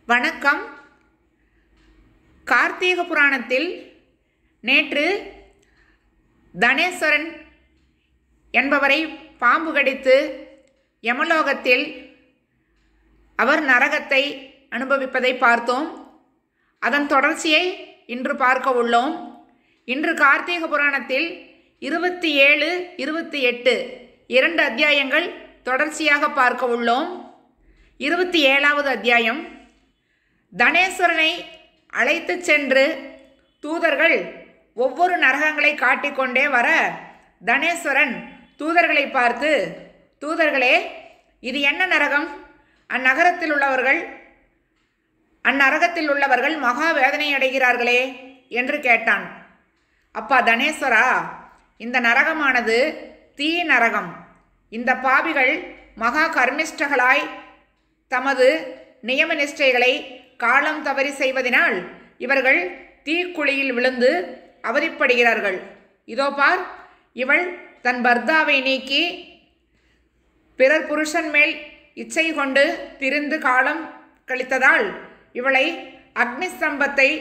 வணக்கம் கார்த்திக புராணத்தில் நேற்று தனேஸ்வரன் என்பவரை பாம்பு கடித்து யமலோகத்தில் அவர் நரகத்தை அனுபவிப்பதை பார்த்தோம் அதன் தொடர்ச்சியை இன்று பார்க்க உள்ளோம் இன்று கார்த்திக புராணத்தில் இருபத்தி ஏழு இருபத்தி எட்டு இரண்டு அத்தியாயங்கள் தொடர்ச்சியாக பார்க்க உள்ளோம் இருபத்தி ஏழாவது அத்தியாயம் தனேஸ்வரனை அழைத்து சென்று தூதர்கள் ஒவ்வொரு நரகங்களை காட்டிக்கொண்டே வர தனேஸ்வரன் தூதர்களை பார்த்து தூதர்களே இது என்ன நரகம் அந்நகரத்தில் உள்ளவர்கள் அந்நரகத்தில் உள்ளவர்கள் மகா வேதனை அடைகிறார்களே என்று கேட்டான் அப்பா தனேஸ்வரா இந்த நரகமானது தீ நரகம் இந்த பாவிகள் மகா கர்மிஷ்டகளாய் தமது நியம நிஷ்டைகளை காலம் தவறி செய்வதினால் இவர்கள் தீக்குழியில் விழுந்து அவதிப்படுகிறார்கள் இதோ பார் இவள் தன் பர்தாவை நீக்கி பிறர் புருஷன் மேல் இச்சை கொண்டு திரிந்து காலம் கழித்ததால் இவளை அக்னிஸ்தம்பத்தை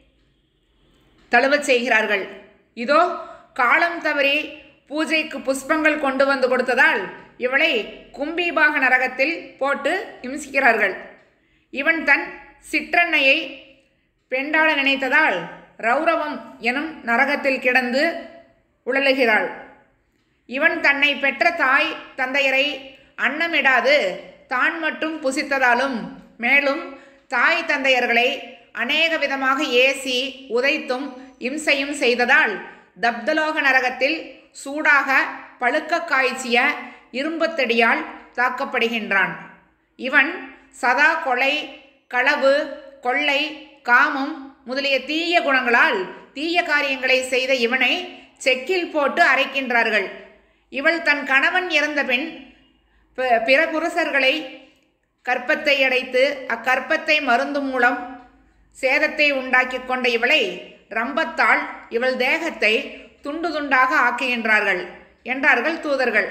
தழுவச் செய்கிறார்கள் இதோ காலம் தவறி பூஜைக்கு புஷ்பங்கள் கொண்டு வந்து கொடுத்ததால் இவளை கும்பீபாக நரகத்தில் போட்டு இம்சிக்கிறார்கள் இவன் தன் சிற்றன்னையை பெண்டாள நினைத்ததால் ரௌரவம் எனும் நரகத்தில் கிடந்து உழலுகிறாள் இவன் தன்னை பெற்ற தாய் தந்தையரை அன்னமிடாது தான் மட்டும் புசித்ததாலும் மேலும் தாய் தந்தையர்களை அநேக விதமாக ஏசி உதைத்தும் இம்சையும் செய்ததால் தப்தலோக நரகத்தில் சூடாக பழுக்க காய்ச்சிய இரும்புத்தடியால் தாக்கப்படுகின்றான் இவன் சதா கொலை களவு கொள்ளை காமம் முதலிய தீய குணங்களால் தீய காரியங்களை செய்த இவனை செக்கில் போட்டு அரைக்கின்றார்கள் இவள் தன் கணவன் இறந்த பின் ப- பிற புருஷர்களை கற்பத்தை அடைத்து அக்கற்பத்தை மருந்து மூலம் சேதத்தை உண்டாக்கி கொண்ட இவளை ரம்பத்தால் இவள் தேகத்தை துண்டு துண்டாக ஆக்குகின்றார்கள் என்றார்கள் தூதர்கள்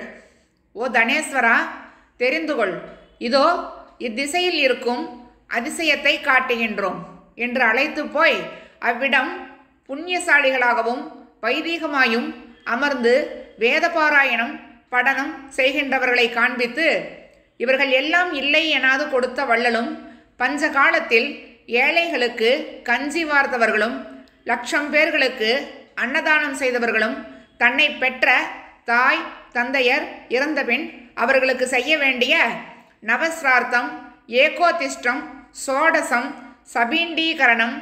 ஓ தனேஸ்வரா தெரிந்து கொள் இதோ இத்திசையில் இருக்கும் அதிசயத்தை காட்டுகின்றோம் என்று அழைத்து போய் அவ்விடம் புண்ணியசாலிகளாகவும் வைதீகமாயும் அமர்ந்து வேதபாராயணம் படனம் செய்கின்றவர்களை காண்பித்து இவர்கள் எல்லாம் இல்லை எனாது கொடுத்த வள்ளலும் பஞ்ச காலத்தில் ஏழைகளுக்கு கஞ்சி வார்த்தவர்களும் லட்சம் பேர்களுக்கு அன்னதானம் செய்தவர்களும் தன்னை பெற்ற தாய் தந்தையர் இறந்தபின் அவர்களுக்கு செய்ய வேண்டிய நவசிரார்த்தம் ஏகோதிஷ்டம் சோடசம் சபீண்டீகரணம்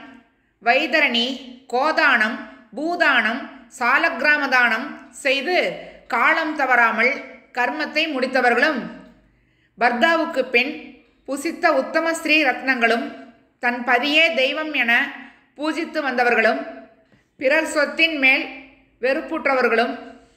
வைதரணி கோதானம் பூதானம் சாலக்கிராமதானம் செய்து காலம் தவறாமல் கர்மத்தை முடித்தவர்களும் பர்தாவுக்கு பின் புசித்த உத்தம ஸ்ரீ ரத்னங்களும் தன் பதியே தெய்வம் என பூஜித்து வந்தவர்களும் பிறர் சொத்தின் மேல் வெறுப்புற்றவர்களும்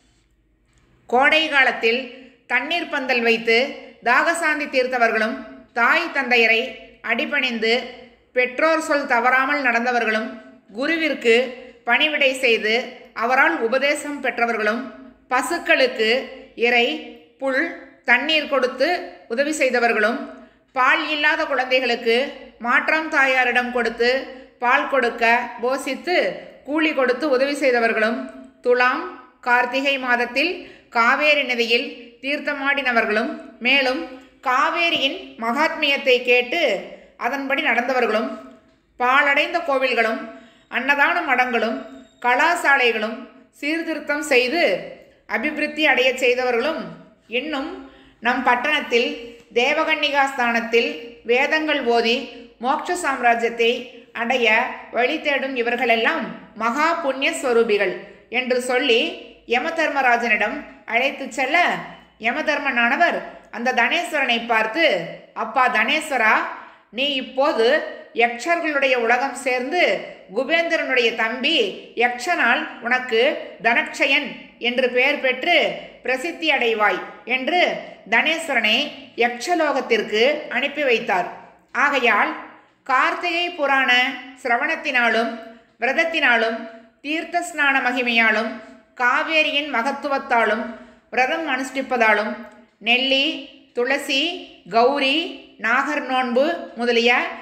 கோடை காலத்தில் தண்ணீர் பந்தல் வைத்து தாகசாந்தி தீர்த்தவர்களும் தாய் தந்தையரை அடிபணிந்து பெற்றோர் சொல் தவறாமல் நடந்தவர்களும் குருவிற்கு பணிவிடை செய்து அவரால் உபதேசம் பெற்றவர்களும் பசுக்களுக்கு இறை புல் தண்ணீர் கொடுத்து உதவி செய்தவர்களும் பால் இல்லாத குழந்தைகளுக்கு மாற்றாம் தாயாரிடம் கொடுத்து பால் கொடுக்க போசித்து கூலி கொடுத்து உதவி செய்தவர்களும் துலாம் கார்த்திகை மாதத்தில் காவேரி நதியில் தீர்த்தமாடினவர்களும் மேலும் காவேரியின் மகாத்மியத்தை கேட்டு அதன்படி நடந்தவர்களும் பாலடைந்த கோவில்களும் அன்னதான மடங்களும் கலாசாலைகளும் சீர்திருத்தம் செய்து அபிவிருத்தி அடையச் செய்தவர்களும் இன்னும் நம் பட்டணத்தில் தேவகன்னிகா ஸ்தானத்தில் வேதங்கள் ஓதி மோட்ச சாம்ராஜ்யத்தை அடைய வழி தேடும் இவர்களெல்லாம் மகா புண்ணிய ஸ்வரூபிகள் என்று சொல்லி யமதர்மராஜனிடம் அழைத்துச் செல்ல யமதர்மனானவர் அந்த தனேஸ்வரனை பார்த்து அப்பா தனேஸ்வரா நீ இப்போது யக்ஷர்களுடைய உலகம் சேர்ந்து குபேந்திரனுடைய தம்பி யக்ஷனால் உனக்கு தனக்ஷயன் என்று பெயர் பெற்று பிரசித்தி அடைவாய் என்று தனேஸ்வரனை யக்ஷலோகத்திற்கு அனுப்பி வைத்தார் ஆகையால் கார்த்திகை புராண சிரவணத்தினாலும் விரதத்தினாலும் தீர்த்த ஸ்நான மகிமையாலும் காவேரியின் மகத்துவத்தாலும் விரதம் அனுஷ்டிப்பதாலும் நெல்லி துளசி கௌரி நாகர் நோன்பு முதலிய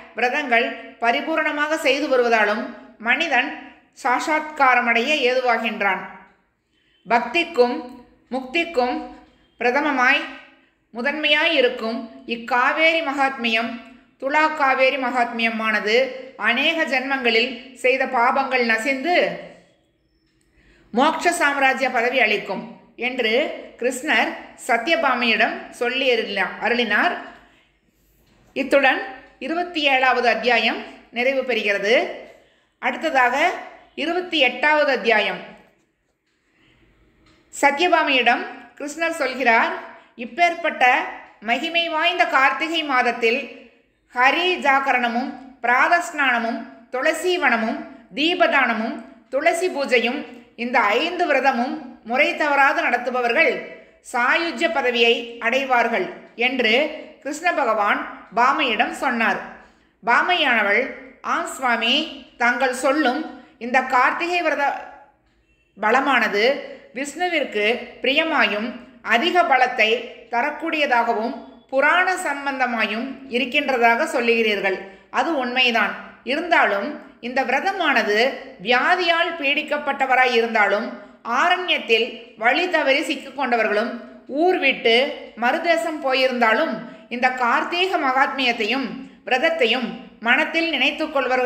விரதங்கள் பரிபூரணமாக செய்து வருவதாலும் மனிதன் சாஷாத்காரமடைய ஏதுவாகின்றான் பக்திக்கும் முக்திக்கும் பிரதமமாய் முதன்மையாய் இருக்கும் இக்காவேரி மகாத்மியம் துலா காவேரி மகாத்மியமானது அநேக ஜென்மங்களில் செய்த பாபங்கள் நசிந்து மோட்ச சாம்ராஜ்ய பதவி அளிக்கும் என்று கிருஷ்ணர் சத்யபாமியிடம் சொல்லி அருளினா- அருளினார் இத்துடன் இருபத்தி ஏழாவது அத்தியாயம் நிறைவு பெறுகிறது அடுத்ததாக இருபத்தி எட்டாவது அத்தியாயம் சத்யபாமியிடம் கிருஷ்ணர் சொல்கிறார் இப்பேற்பட்ட மகிமை வாய்ந்த கார்த்திகை மாதத்தில் ஹரி ஜாகரணமும் பிராதஸ்நானமும் துளசி வனமும் தீபதானமும் துளசி பூஜையும் இந்த ஐந்து விரதமும் முறை தவறாது நடத்துபவர்கள் சாயுஜ்ய பதவியை அடைவார்கள் என்று கிருஷ்ண பகவான் பாமையிடம் சொன்னார் பாமையானவள் ஆம் சுவாமி தாங்கள் சொல்லும் இந்த கார்த்திகை விரத பலமானது விஷ்ணுவிற்கு பிரியமாயும் அதிக பலத்தை தரக்கூடியதாகவும் புராண சம்பந்தமாயும் இருக்கின்றதாக சொல்லுகிறீர்கள் அது உண்மைதான் இருந்தாலும் இந்த விரதமானது வியாதியால் பீடிக்கப்பட்டவராய் இருந்தாலும் ஆரண்யத்தில் வழி தவறி சிக்கிக்கொண்டவர்களும் ஊர் விட்டு மறுதேசம் போயிருந்தாலும் இந்த கார்த்தீக மகாத்மியத்தையும் விரதத்தையும் மனத்தில் நினைத்துக் கொள்வர்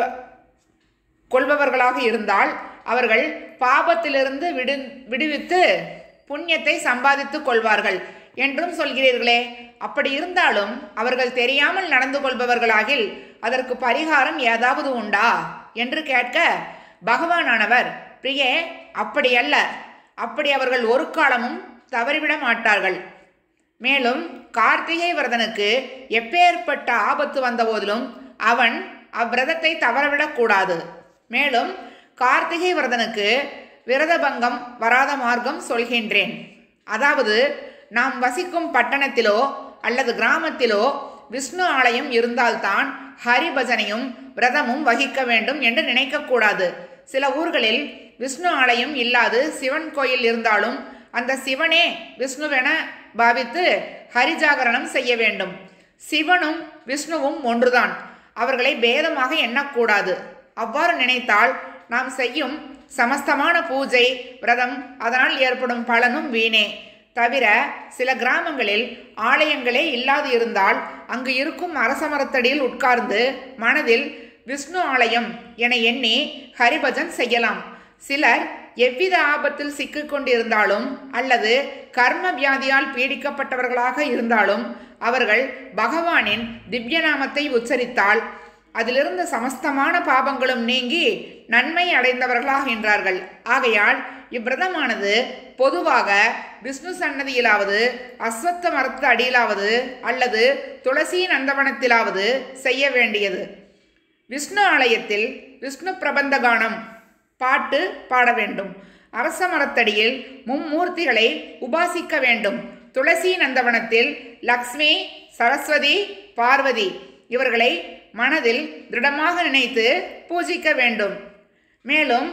கொள்பவர்களாக இருந்தால் அவர்கள் பாபத்திலிருந்து விடு விடுவித்து புண்ணியத்தை சம்பாதித்துக் கொள்வார்கள் என்றும் சொல்கிறீர்களே அப்படி இருந்தாலும் அவர்கள் தெரியாமல் நடந்து கொள்பவர்களாகில் அதற்கு பரிகாரம் ஏதாவது உண்டா என்று கேட்க பகவானானவர் பிரியே அப்படியல்ல அப்படி அவர்கள் ஒரு காலமும் தவறிவிட மாட்டார்கள் மேலும் கார்த்திகை விரதனுக்கு எப்பேற்பட்ட ஆபத்து வந்த போதிலும் அவன் அவ்விரதத்தை தவறவிடக்கூடாது மேலும் கார்த்திகை விரதனுக்கு விரதபங்கம் வராத மார்க்கம் சொல்கின்றேன் அதாவது நாம் வசிக்கும் பட்டணத்திலோ அல்லது கிராமத்திலோ விஷ்ணு ஆலயம் இருந்தால்தான் ஹரிபஜனையும் விரதமும் வகிக்க வேண்டும் என்று நினைக்கக்கூடாது சில ஊர்களில் விஷ்ணு ஆலயம் இல்லாது சிவன் கோயில் இருந்தாலும் அந்த சிவனே விஷ்ணுவென பாவித்து ஹரிஜாகரணம் செய்ய வேண்டும் சிவனும் விஷ்ணுவும் ஒன்றுதான் அவர்களை பேதமாக எண்ணக்கூடாது அவ்வாறு நினைத்தால் நாம் செய்யும் சமஸ்தமான பூஜை விரதம் அதனால் ஏற்படும் பலனும் வீணே தவிர சில கிராமங்களில் ஆலயங்களே இல்லாது இருந்தால் அங்கு இருக்கும் அரசமரத்தடியில் உட்கார்ந்து மனதில் விஷ்ணு ஆலயம் என எண்ணி ஹரிபஜன் செய்யலாம் சிலர் எவ்வித ஆபத்தில் சிக்கிக் கொண்டிருந்தாலும் அல்லது கர்ம வியாதியால் பீடிக்கப்பட்டவர்களாக இருந்தாலும் அவர்கள் பகவானின் திவ்ய நாமத்தை உச்சரித்தால் அதிலிருந்த சமஸ்தமான பாபங்களும் நீங்கி நன்மை அடைந்தவர்களாகின்றார்கள் ஆகையால் இவ்விரதமானது பொதுவாக விஷ்ணு சன்னதியிலாவது அஸ்வத்த மரத்து அடியிலாவது அல்லது துளசி நந்தவனத்திலாவது செய்ய வேண்டியது விஷ்ணு ஆலயத்தில் விஷ்ணு பிரபந்த கானம் பாட்டு பாட வேண்டும் அரச மரத்தடியில் மும்மூர்த்திகளை உபாசிக்க வேண்டும் துளசி நந்தவனத்தில் லக்ஷ்மி சரஸ்வதி பார்வதி இவர்களை மனதில் திருடமாக நினைத்து பூஜிக்க வேண்டும் மேலும்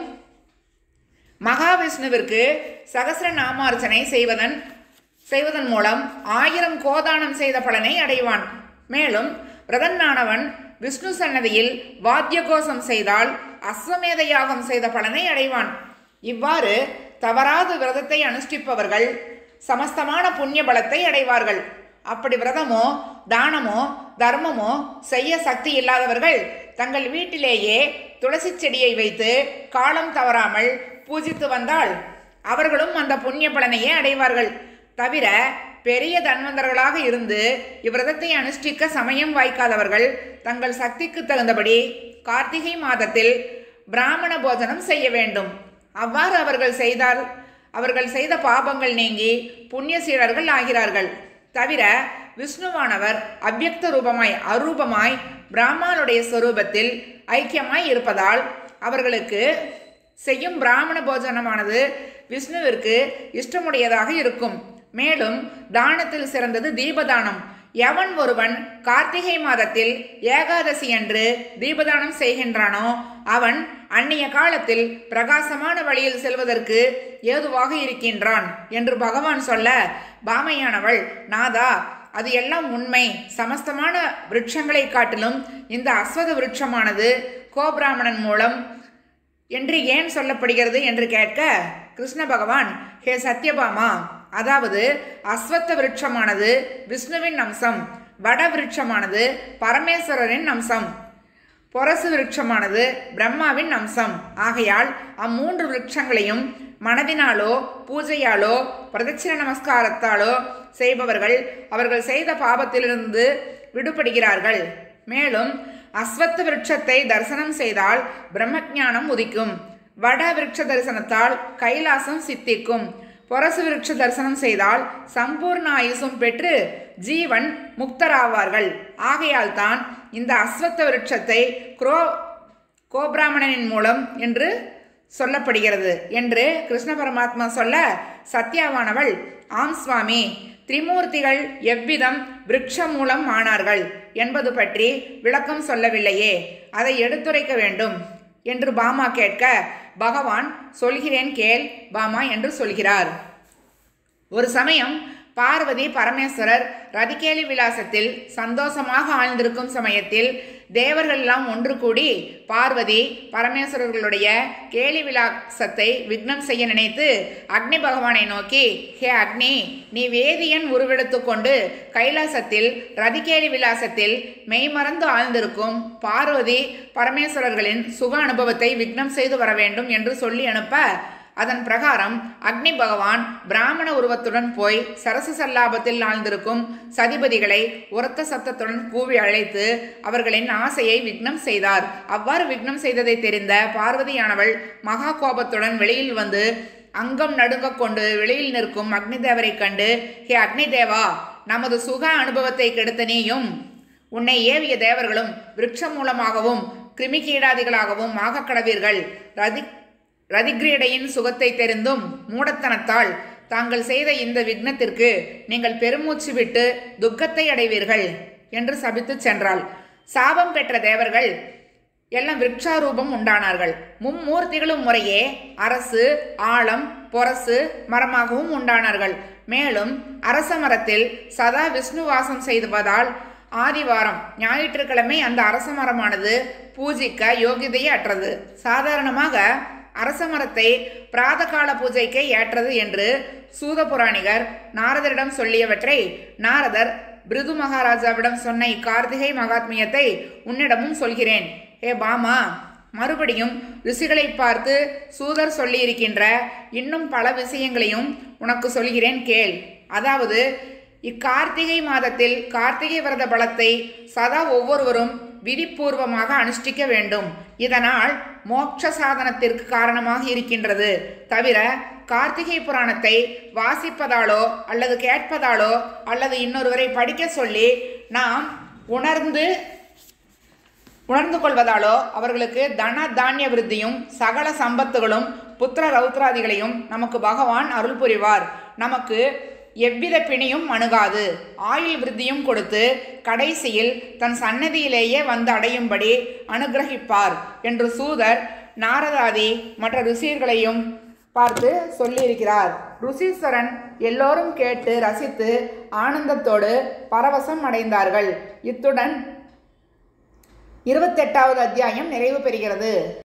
மகாவிஷ்ணுவிற்கு சகசிர நாமார்ச்சனை செய்வதன் செய்வதன் மூலம் ஆயிரம் கோதானம் செய்த பலனை அடைவான் மேலும் பிரதன்னானவன் விஷ்ணு சன்னதியில் வாத்திய கோஷம் செய்தால் அஸ்வமேத யாகம் செய்த பலனை அடைவான் இவ்வாறு தவறாது விரதத்தை அனுஷ்டிப்பவர்கள் சமஸ்தமான புண்ணிய பலத்தை அடைவார்கள் அப்படி விரதமோ தானமோ தர்மமோ செய்ய சக்தி இல்லாதவர்கள் தங்கள் வீட்டிலேயே துளசி செடியை வைத்து காலம் தவறாமல் பூஜித்து வந்தால் அவர்களும் அந்த புண்ணிய பலனையே அடைவார்கள் தவிர பெரிய தன்வந்தர்களாக இருந்து இவ்விரதத்தை அனுஷ்டிக்க சமயம் வாய்க்காதவர்கள் தங்கள் சக்திக்கு தகுந்தபடி கார்த்திகை மாதத்தில் பிராமண போஜனம் செய்ய வேண்டும் அவ்வாறு அவர்கள் செய்தால் அவர்கள் செய்த பாபங்கள் நீங்கி புண்ணிய சீடர்கள் ஆகிறார்கள் தவிர விஷ்ணுவானவர் அவ்யக்த ரூபமாய் அரூபமாய் பிராமணனுடைய சொரூபத்தில் ஐக்கியமாய் இருப்பதால் அவர்களுக்கு செய்யும் பிராமண போஜனமானது விஷ்ணுவிற்கு இஷ்டமுடையதாக இருக்கும் மேலும் தானத்தில் சிறந்தது தீபதானம் எவன் ஒருவன் கார்த்திகை மாதத்தில் ஏகாதசி அன்று தீபதானம் செய்கின்றானோ அவன் அந்நிய காலத்தில் பிரகாசமான வழியில் செல்வதற்கு ஏதுவாக இருக்கின்றான் என்று பகவான் சொல்ல பாமையானவள் நாதா அது எல்லாம் உண்மை சமஸ்தமான விருட்சங்களை காட்டிலும் இந்த அஸ்வத விருட்சமானது கோபிராமணன் மூலம் என்று ஏன் சொல்லப்படுகிறது என்று கேட்க கிருஷ்ண பகவான் ஹே சத்யபாமா அதாவது அஸ்வத்த விருட்சமானது விஷ்ணுவின் அம்சம் வட விருட்சமானது பரமேஸ்வரரின் அம்சம் பொரசு விருட்சமானது பிரம்மாவின் அம்சம் ஆகையால் அம்மூன்று விருட்சங்களையும் மனதினாலோ பூஜையாலோ பிரதட்சிண நமஸ்காரத்தாலோ செய்பவர்கள் அவர்கள் செய்த பாபத்திலிருந்து விடுபடுகிறார்கள் மேலும் அஸ்வத்த விருட்சத்தை தரிசனம் செய்தால் பிரம்மஞானம் உதிக்கும் வட விருட்ச தரிசனத்தால் கைலாசம் சித்திக்கும் பொரசு விருட்ச தரிசனம் செய்தால் சம்பூர்ண ஆயுசும் பெற்று ஜீவன் முக்தராவார்கள் ஆகையால் தான் இந்த அஸ்வத்த விருட்சத்தை குரோ கோபிராமணனின் மூலம் என்று சொல்லப்படுகிறது என்று கிருஷ்ண பரமாத்மா சொல்ல சத்யாவானவள் ஆம் சுவாமி திரிமூர்த்திகள் எவ்விதம் விருட்சம் மூலம் ஆனார்கள் என்பது பற்றி விளக்கம் சொல்லவில்லையே அதை எடுத்துரைக்க வேண்டும் என்று பாமா கேட்க பகவான் சொல்கிறேன் கேள் பாமா என்று சொல்கிறார் ஒரு சமயம் பார்வதி பரமேஸ்வரர் ரதிகேலி விலாசத்தில் சந்தோஷமாக ஆழ்ந்திருக்கும் சமயத்தில் தேவர்கள் எல்லாம் ஒன்று கூடி பார்வதி பரமேஸ்வரர்களுடைய கேலி விலாசத்தை விக்னம் செய்ய நினைத்து அக்னி பகவானை நோக்கி ஹே அக்னி நீ வேதியன் உருவெடுத்து கொண்டு கைலாசத்தில் ரதிகேலி விலாசத்தில் மெய்மறந்து ஆழ்ந்திருக்கும் பார்வதி பரமேஸ்வரர்களின் சுக அனுபவத்தை விக்னம் செய்து வர வேண்டும் என்று சொல்லி அனுப்ப அதன் பிரகாரம் அக்னி பகவான் பிராமண உருவத்துடன் போய் சரசு சல்லாபத்தில் ஆழ்ந்திருக்கும் சதிபதிகளை உரத்த சத்தத்துடன் கூவி அழைத்து அவர்களின் ஆசையை விக்னம் செய்தார் அவ்வாறு விக்னம் செய்ததை தெரிந்த பார்வதியானவள் மகா கோபத்துடன் வெளியில் வந்து அங்கம் நடுங்க கொண்டு வெளியில் நிற்கும் அக்னி தேவரை கண்டு ஹே அக்னி தேவா நமது சுக அனுபவத்தை கெடுத்த நீயும் உன்னை ஏவிய தேவர்களும் விருட்சம் மூலமாகவும் கிருமிகீடாதிகளாகவும் ஆகக் கடவீர்கள் ரதி ரதிகிரீடையின் சுகத்தை தெரிந்தும் மூடத்தனத்தால் தாங்கள் செய்த இந்த விக்னத்திற்கு நீங்கள் பெருமூச்சு விட்டு துக்கத்தை அடைவீர்கள் என்று சபித்து சென்றாள் சாபம் பெற்ற தேவர்கள் எல்லாம் விருட்சாரூபம் உண்டானார்கள் மும்மூர்த்திகளும் முறையே அரசு ஆழம் பொரசு மரமாகவும் உண்டானார்கள் மேலும் அரச மரத்தில் சதா விஷ்ணு வாசம் செய்துவதால் ஆதிவாரம் ஞாயிற்றுக்கிழமை அந்த அரச மரமானது பூஜிக்க யோகிதையே அற்றது சாதாரணமாக அரச மரத்தை பிராதகால பூஜைக்கு ஏற்றது என்று சூத புராணிகர் நாரதரிடம் சொல்லியவற்றை நாரதர் பிருது மகாராஜாவிடம் சொன்ன இக்கார்த்திகை மகாத்மியத்தை உன்னிடமும் சொல்கிறேன் ஏ பாமா மறுபடியும் ரிஷிகளை பார்த்து சூதர் சொல்லியிருக்கின்ற இன்னும் பல விஷயங்களையும் உனக்கு சொல்கிறேன் கேள் அதாவது இக்கார்த்திகை மாதத்தில் கார்த்திகை விரத பலத்தை சதா ஒவ்வொருவரும் விதிப்பூர்வமாக அனுஷ்டிக்க வேண்டும் இதனால் மோட்ச சாதனத்திற்கு காரணமாக இருக்கின்றது தவிர கார்த்திகை புராணத்தை வாசிப்பதாலோ அல்லது கேட்பதாலோ அல்லது இன்னொருவரை படிக்க சொல்லி நாம் உணர்ந்து உணர்ந்து கொள்வதாலோ அவர்களுக்கு தன தானிய விருத்தியும் சகல சம்பத்துகளும் புத்திர ரௌத்ராதிகளையும் நமக்கு பகவான் அருள் புரிவார் நமக்கு எவ்வித பிணியும் அணுகாது ஆயுள் விருத்தியும் கொடுத்து கடைசியில் தன் சன்னதியிலேயே வந்து அடையும்படி அனுகிரகிப்பார் என்று சூதர் நாரதாதி மற்ற ருசியர்களையும் பார்த்து சொல்லியிருக்கிறார் ருசீஸ்வரன் எல்லோரும் கேட்டு ரசித்து ஆனந்தத்தோடு பரவசம் அடைந்தார்கள் இத்துடன் இருபத்தெட்டாவது அத்தியாயம் நிறைவு பெறுகிறது